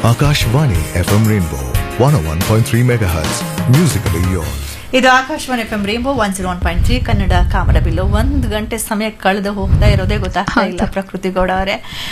Akashvani FM Rainbow 101.3 MHz. Musically yours. ಇದು ಆಕಾಶವಾಣಿ F M rainbow one zero one point three Kannada ಕಾಮರ ಬಿಲ್ಲು ಒಂದು ಗಂಟೆ ಸಮಯ ಕಳೆದು ಹೋಗ್ತಾ ಇರೋದೇ ಗೊತ್ತಾಗ್ತಾ ಇಲ್ಲ ಪ್ರಕೃತಿ ಗೌಡ ಅವರೇ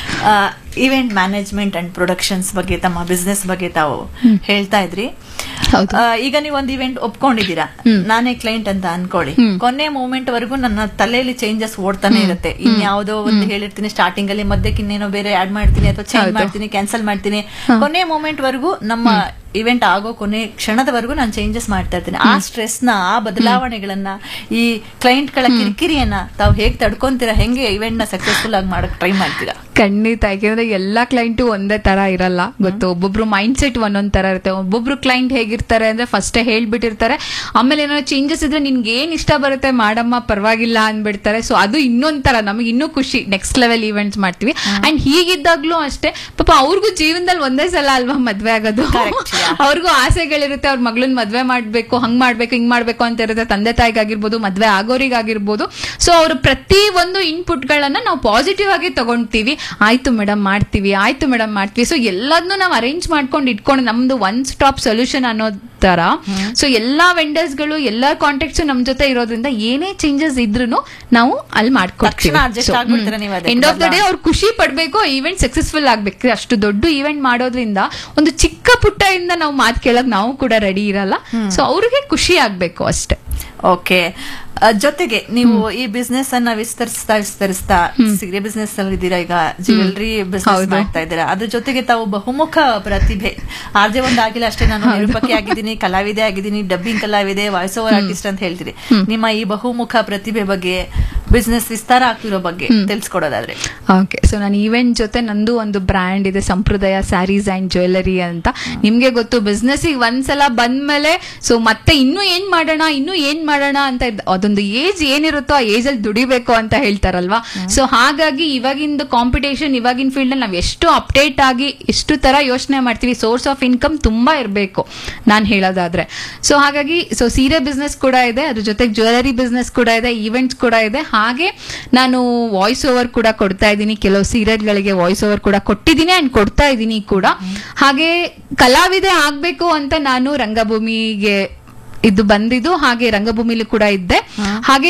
ಇವೆಂಟ್ ಮ್ಯಾನೇಜ್ಮೆಂಟ್ ಅಂಡ್ ಪ್ರೊಡಕ್ಷನ್ಸ್ ಬಗ್ಗೆ ತಮ್ಮ ಬಿಸ್ನೆಸ್ ಬಗ್ಗೆ ತಾವು ಹೇಳ್ತಾ ಇದ್ರಿ ಹೌದು. ಆ, ಈಗ ನೀವು ಒಂದು ಇವೆಂಟ್ ಒಪ್ಕೊಂಡಿದ್ದೀರಾ ನಾನೇ ಕ್ಲೈಂಟ್ ಅಂತ ಅನ್ಕೊಳ್ಳಿ ಕೊನೆ ಮೂಮೆಂಟ್ ವರೆಗೂ ನನ್ನ ತಲೆಯಲ್ಲಿ ಚೇಂಜಸ್ ಓಡ್ತಾನೆ ಇರುತ್ತೆ ಇನ್ಯಾವುದೋ ಒಂದು ಹೇಳಿರ್ತೀನಿ ಸ್ಟಾರ್ಟಿಂಗ್ ಅಲ್ಲಿ ಮಧ್ಯಕ್ಕೆ ಇನ್ನೇನೋ ಬೇರೆ ಆಡ್ ಮಾಡ್ತೀನಿ ಅಥವಾ ಚೇಂಜ್ ಹೌದು. ಮಾಡ್ತೀನಿ ಕ್ಯಾನ್ಸಲ್ ಮಾಡ್ತೀನಿ ಕೊನೆ ಮೂಮೆಂಟ್ ವರೆಗೂ ನಮ್ಮ ಇವೆಂಟ್ ಆಗೋ ಕೊನೆ ಕ್ಷಣದವರೆಗೂ ನಾನು ಚೇಂಜಸ್ ಮಾಡ್ತಾ ಇರ್ತೀನಿ ಆ ಸ್ಟ್ರೆಸ್ ನ ಆ ಬದಲಾವಣೆಗಳನ್ನ ಈ ಕ್ಲೈಂಟ್ ಗಳ ಕಿರಿಕಿರಿಯನ್ನ ತಾವು ಹೇಗ್ ತಡ್ಕೊಂತೀರಾ ಹೆಂಗೆ ಇವೆಂಟ್ ನ ಸಕ್ಸಸ್ಫುಲ್ ಆಗಿ ಮಾಡಕ್ ಟ್ರೈ ಮಾಡ್ತೀರಾ ಖಂಡಿತ ಯಾಕೆಂದ್ರೆ ಎಲ್ಲಾ ಕ್ಲೈಂಟು ಒಂದೇ ತರ ಇರಲ್ಲ ಗೊತ್ತು ಒಬ್ಬೊಬ್ರು ಮೈಂಡ್ ಸೆಟ್ ಒಂದೊಂದ್ ತರ ಇರುತ್ತೆ ಒಬ್ಬೊಬ್ರು ಕ್ಲೈಂಟ್ ಹೇಗಿರ್ತಾರೆ ಅಂದ್ರೆ ಫಸ್ಟೇ ಹೇಳ್ಬಿಟ್ಟಿರ್ತಾರೆ ಆಮೇಲೆ ಏನಾದ್ರು ಚೇಂಜಸ್ ಇದ್ರೆ ನಿನ್ಗೆ ಏನ್ ಇಷ್ಟ ಬರುತ್ತೆ ಮಾಡಮ್ಮ ಪರವಾಗಿಲ್ಲ ಅಂದ್ಬಿಡ್ತಾರೆ ಸೊ ಅದು ಇನ್ನೊಂದ್ ತರ ನಮಗೆ ಇನ್ನೂ ಖುಷಿ ನೆಕ್ಸ್ಟ್ ಲೆವೆಲ್ ಇವೆಂಟ್ಸ್ ಮಾಡ್ತೀವಿ ಅಂಡ್ ಹೀಗಿದ್ದಾಗ್ಲೂ ಅಷ್ಟೇ ಪಾಪ ಅವ್ರಿಗೂ ಜೀವನದಲ್ಲಿ ಒಂದೇ ಸಲ ಅಲ್ವಾ ಮದ್ವೆ ಆಗೋದು Correct, yeah. ಅವ್ರಿಗೂ ಆಸೆಗಳಿರುತ್ತೆ ಅವ್ರ ಮಗಳನ್ನ ಮದ್ವೆ ಮಾಡ್ಬೇಕು ಹಂಗ್ ಮಾಡ್ಬೇಕು ಹಿಂಗ್ ಮಾಡ್ಬೇಕು ಅಂತ ಇರುತ್ತೆ ತಂದೆ ತಾಯಿಗಾಗಿರ್ಬೋದು ಮದ್ವೆ ಆಗೋರಿಗಾಗಿರ್ಬೋದು ಸೊ ಅವ್ರ ಪ್ರತಿ ಒಂದು ಇನ್ಪುಟ್ ಗಳನ್ನ ನಾವು ಪಾಸಿಟಿವ್ ಆಗಿ ತಗೊಂತೀವಿ ಆಯ್ತು ಮೇಡಮ್ ಮಾಡ್ತೀವಿ ಆಯ್ತು ಮೇಡಮ್ ಮಾಡ್ತೀವಿ ಸೊ ಎಲ್ಲದನ್ನು ನಾವು ಅರೇಂಜ್ ಮಾಡ್ಕೊಂಡು ಇಟ್ಕೊಂಡು ನಮ್ದು ಒನ್ ಸ್ಟಾಪ್ ಸೊಲ್ಯೂಷನ್ ಅನ್ನೋ ತರ ಸೊ ಎಲ್ಲಾ ವೆಂಡರ್ಸ್ ಗಳು ಎಲ್ಲಾ ಕಾಂಟ್ಯಾಕ್ಟ್ಸ್ ನಮ್ ಜೊತೆ ಇರೋದ್ರಿಂದ ಏನೇ ಚೇಂಜಸ್ ಇದ್ರು ನಾವು ಅಲ್ಲಿ ತಕ್ಷಣ adjust ಆಗ್ಬಿಡ್ತೀರಾ ನೀವು ಅದಕ್ಕೆ ಎಂಡ್ ಆಫ್ ದ ಅಲ್ವಾ? ಡೇ ಅವ್ರು ಖುಷಿ ಪಡ್ಬೇಕು ಈವೆಂಟ್ ಸಕ್ಸಸ್ಫುಲ್ ಆಗ್ಬೇಕು ಅಷ್ಟು ದೊಡ್ಡ ಈವೆಂಟ್ ಮಾಡೋದ್ರಿಂದ ಒಂದು ಚಿಕ್ಕ ಪುಟ್ಟ ಇಂದ ನಾವು ಮಾತು ಕೇಳಕ್ ನಾವು ಕೂಡ ರೆಡಿ ಇರಲ್ಲ ಸೊ ಅವ್ರಿಗೆ ಖುಷಿ ಆಗ್ಬೇಕು ಅಷ್ಟೇ ಓಕೆ ಜೊತೆಗೆ ನೀವು ಈ ಬಿಸ್ನೆಸ್ ಅನ್ನ ವಿಸ್ತರಿಸ್ತಾ ವಿಸ್ತರಿಸ್ತಾ ಸೀರೆ ಬಿಸ್ನೆಸ್ ಅಲ್ಲಿ ಇದ್ದೀರಾ ಈಗ ಜ್ಯುವೆಲ್ರಿ ಬಿಸ್ನೆಸ್ ಹೌದು. ಮಾಡ್ತಾ ಇದ್ದೀರಾ ಅದ್ರ ಜೊತೆಗೆ ತಾವು ಬಹುಮುಖ ಪ್ರತಿಭೆ ಆರ್ಜೆ ಒಂದು ಆಗಿಲ್ಲ ಅಷ್ಟೇ ನಾನು ನಿರೂಪಕಿ ಆಗಿದ್ದೀನಿ ಕಲಾವಿದೆ ಆಗಿದ್ದೀನಿ ಡಬ್ಬಿಂಗ್ ಕಲಾವಿದೆ ವಾಯ್ಸ್ ಓವರ್ ಆರ್ಟಿಸ್ಟ್ ಅಂತ ಹೇಳ್ತೀರಿ ನಿಮ್ಮ ಈ ಬಹುಮುಖ ಪ್ರತಿಭೆ ಬಗ್ಗೆ ಬಿಸ್ನೆಸ್ ವಿಸ್ತಾರ ಆಗ್ತಿರೋ ಬಗ್ಗೆ ತಿಳಿಸ್ಕೊಡೋದಾದ್ರೆ ಓಕೆ ಸೊ ನಾನು ಈವೆಂಟ್ ಜೊತೆ ನಂದು ಒಂದು ಬ್ರ್ಯಾಂಡ್ ಇದೆ ಸಂಪ್ರದಾಯ ಸ್ಯಾರೀಸ್ ಅಂಡ್ ಜ್ಯುವೆಲರಿ ಅಂತ ನಿಮ್ಗೆ ಗೊತ್ತು ಬಿಸ್ನೆಸ್ ಒಂದ್ಸಲ ಬಂದ್ಮೇಲೆ ಸೊ ಮತ್ತೆ ಇನ್ನೂ ಏನ್ ಮಾಡೋಣ ಇನ್ನೂ ಏನ್ ಮಾಡೋಣ ಅಂತ ಇದ್- ಅದೊಂದು ಏಜ್ ಏನಿರುತ್ತೋ ಆ ಏಜ್ ಅಲ್ಲಿ ದುಡಿಬೇಕು ಅಂತ ಹೇಳ್ತಾರಲ್ವಾ ಸೊ ಹಾಗಾಗಿ ಇವಾಗಿಂದು ಕಾಂಪಿಟೇಷನ್ ಇವಾಗಿನ ಫೀಲ್ಡ್ ಅಲ್ಲಿ ನಾವು ಎಷ್ಟು ಅಪ್ಡೇಟ್ ಆಗಿ ಎಷ್ಟು ತರ ಯೋಚನೆ ಮಾಡ್ತೀವಿ ಸೋರ್ಸ್ ಆಫ್ ಇನ್ಕಮ್ ತುಂಬಾ ಇರಬೇಕು ನಾನು ಹೇಳೋದಾದ್ರೆ ಸೊ ಹಾಗಾಗಿ ಸೊ ಸೀರೆ ಬಿಸ್ನೆಸ್ ಕೂಡ ಇದೆ ಅದ್ರ ಜೊತೆಗೆ ಜ್ಯುವೆಲರಿ ಬಿಸ್ನೆಸ್ ಕೂಡ ಇದೆ ಈವೆಂಟ್ಸ್ ಕೂಡ ಇದೆ ಹಾಗೆ ನಾನು ವಾಯ್ಸ್ ಓವರ್ ಕೂಡ ಕೊಡ್ತಾ ಇದ್ದೀನಿ ಕೆಲವು ಸೀರಿಯಲ್ಗಳಿಗೆ ವಾಯ್ಸ್ ಓವರ್ ಕೂಡ ಕೊಟ್ಟಿದ್ದೀನಿ ಅಂಡ್ ಕೊಡ್ತಾ ಇದ್ದೀನಿ ಕೂಡ ಹಾಗೆ ಕಲಾವಿದೆ ಆಗ್ಬೇಕು ಅಂತ ನಾನು ರಂಗಭೂಮಿಗೆ ಇದು ಬಂದಿದ್ದು ಹಾಗೆ ರಂಗಭೂಮಿಲಿ ಕೂಡ ಇದ್ದೆ ಹಾಗೆ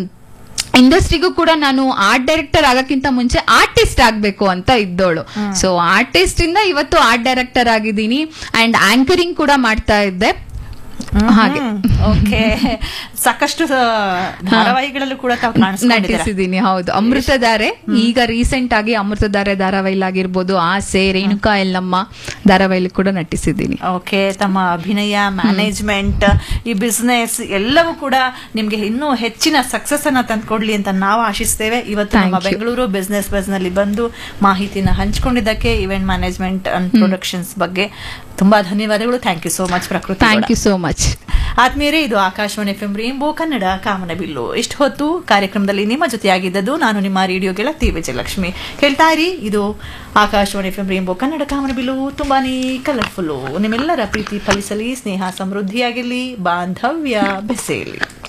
ಇಂಡಸ್ಟ್ರಿಗೂ ಕೂಡ ನಾನು ಆರ್ಟ್ ಡೈರೆಕ್ಟರ್ ಆಗಕ್ಕಿಂತ ಮುಂಚೆ ಆರ್ಟಿಸ್ಟ್ ಆಗ್ಬೇಕು ಅಂತ ಇದ್ದೋಳು ಸೊ ಆರ್ಟಿಸ್ಟ್ ಇಂದ ಇವತ್ತು ಆರ್ಟ್ ಡೈರೆಕ್ಟರ್ ಆಗಿದ್ದೀನಿ ಅಂಡ್ ಆಂಕರಿಂಗ್ ಕೂಡ ಮಾಡ್ತಾ ಇದ್ದೆ ಹಾಗೆ ಓಕೆ ಸಾಕಷ್ಟು ಆ, ಧಾರಾವಾಹಿಗಳಲ್ಲೂ ಕೂಡ ತಾವು ಕಾಣಿಸ್ಕೊಂಡಿದ್ದೀರಾ ನಟಿಸಿದ್ದೀನಿ ಹೌದು ಅಮೃತಧಾರೆ ಈಗ ರೀಸೆಂಟ್ ಆಗಿ ಅಮೃತಧಾರೆ ಧಾರಾವಾಹಿಲಾಗಿರ್ಬೋದು ಆಸೆ ರೇಣುಕಾ ಎಲ್ಲಮ್ಮ ಧಾರಾವಾಹಿಲಿ ಕೂಡ ನಟಿಸಿದ್ದೀನಿ ಓಕೆ ತಮ್ಮ ಅಭಿನಯ ಮ್ಯಾನೇಜ್ಮೆಂಟ್ ಈ ಬಿಸ್ನೆಸ್ ಎಲ್ಲವೂ ಕೂಡ ನಿಮ್ಗೆ ಇನ್ನೂ ಹೆಚ್ಚಿನ ಸಕ್ಸಸ್ ಅನ್ನ ತಂದ್ಕೊಡ್ಲಿ ಅಂತ ನಾವು ಆಶಿಸ್ತೇವೆ ಇವತ್ತು Thank ನಮ್ಮ you. ಬೆಂಗಳೂರು ಬಿಸ್ನೆಸ್ ಬಸ್ ನಲ್ಲಿ ಬಂದು ಮಾಹಿತಿನ ಹಂಚ್ಕೊಂಡಿದ್ದಕ್ಕೆ ಇವೆಂಟ್ ಮ್ಯಾನೇಜ್ಮೆಂಟ್ ಅಂಡ್ ಪ್ರೊಡಕ್ಷನ್ಸ್ ಬಗ್ಗೆ ತುಂಬಾ ಧನ್ಯವಾದಗಳು thank you so much Prakruthi thank you so much ಆತ್ಮೀಯರೇ ಇದು ಆಕಾಶವಾಣಿ ಎಫ್ ಎಂ ರೇಂಬೋ ಕನ್ನಡ ಕಾಮನಬಿಲ್ಲು ಇಷ್ಟು ಹೊತ್ತು ಕಾರ್ಯಕ್ರಮದಲ್ಲಿ ನಿಮ್ಮ ಜೊತೆಯಾಗಿದ್ದದ್ದು ನಾನು ನಿಮ್ಮ ರೇಡಿಯೋ ಗೆಳತಿ ವಿಜಯಲಕ್ಷ್ಮಿ ಕೇಳ್ತಾ ಇರಿ ಇದು ಆಕಾಶವಾಣಿ ಎಫ್ ಎಂ ರೇಂಬೋ ಕನ್ನಡ ಕಾಮನಬಿಲ್ಲು ತುಂಬಾನೇ ಕಲರ್ಫುಲ್ಲು ನಿಮ್ಮೆಲ್ಲರ ಪ್ರೀತಿ ಫಲಿಸಲಿ ಸ್ನೇಹ ಸಮೃದ್ಧಿಯಾಗಿರಲಿ ಬಾಂಧವ್ಯ ಬೆಸೆಯಲಿ